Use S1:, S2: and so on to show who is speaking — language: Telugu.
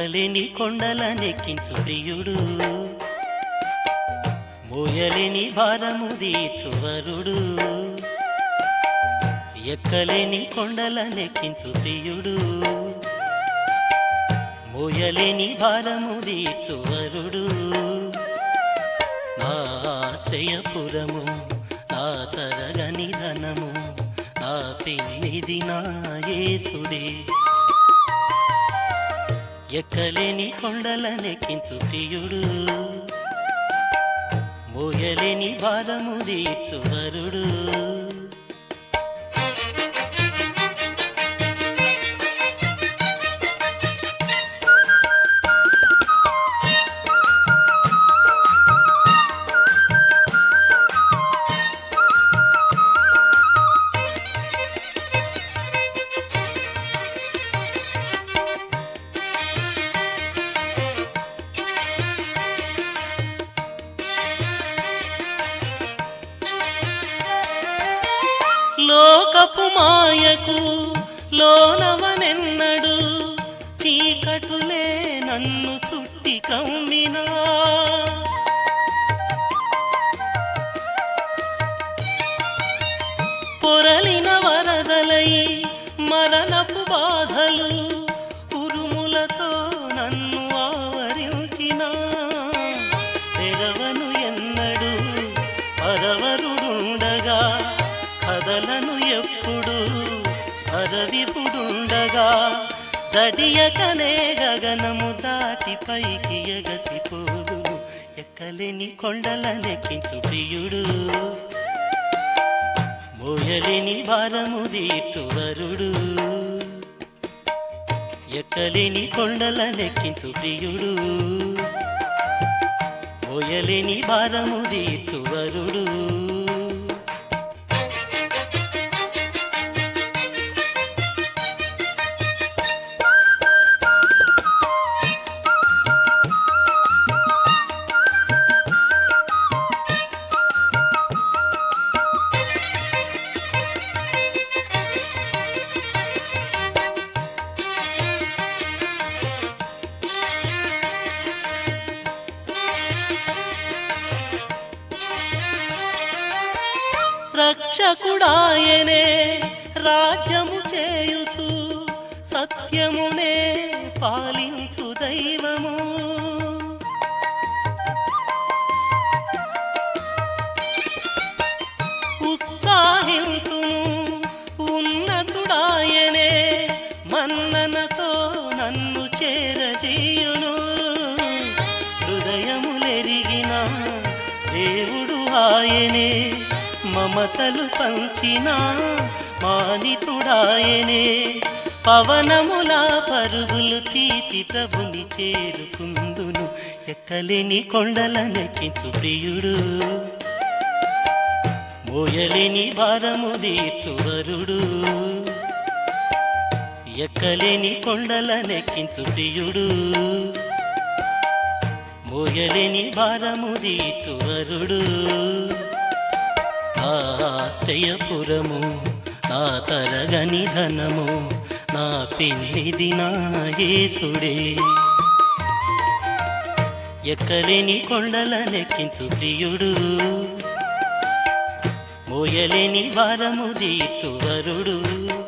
S1: ఎక్కలేని కొండల నెక్కించు ప్రియుడు మోయలేని భారము దీచువరుడు ఎక్కలేని కొండల నెక్కించు ప్రియుడు మోయలేని భారము దీచువరుడు నా ఆశ్రయపురము నా తరగని ధనము నా పెన్నిది నా యేసుడే ఎక్కలేని కొండల నెక్కించు ప్రియుడు మోయలేని భారము దీచువరుడు లోకపు మాయకు లోనవనెన్నడు చీకటులే నన్ను చుట్టి కమ్మినా పొరలిన వరదలై మరణపు బాధలు ఉరుములతో నన్ను ఆవరించిన తెరవను ఎన్నడు పరవరుడుండగా కదలను ఎప్పుడు అరవిపుడుండగా జడియకనే గగనము దాటి పైకి ఎగసిపోదును ఎక్కలేని కొండల నెక్కించు ప్రియుడు మోయలేని భారము దీచువరుడు ఎక్కలేని కొండల నెక్కించు ప్రియుడు మోయలేని భారము దీచువరుడు రక్షకుడాయనే రాజ్యము చేయుచు సత్యమునే పాలించు దైవము ఉత్సాహింతును ఉన్నతుడాయనే మన్ననతో నన్ను చేరదీయును హృదయములెరిగిన దేవుడు ఆయనే మమతలు పంచిన మానితుడాయనే పవనముల పరుగులు తీసి ప్రభుని చేరుకుందును ఎక్కలేని కొండల నెక్కించు ప్రియుడు మోయలేని భారము దీచువరుడు ఎక్కలేని కొండల నెక్కించు ప్రియుడు మోయలేని భారము దీచువరుడు ఆశ్రయపురము నా తరగని ధనము నా పెన్నిది నా యేసుడే ఎక్కలేని కొండల నెక్కించు ప్రియుడు మోయలేని భారము దీచువరుడు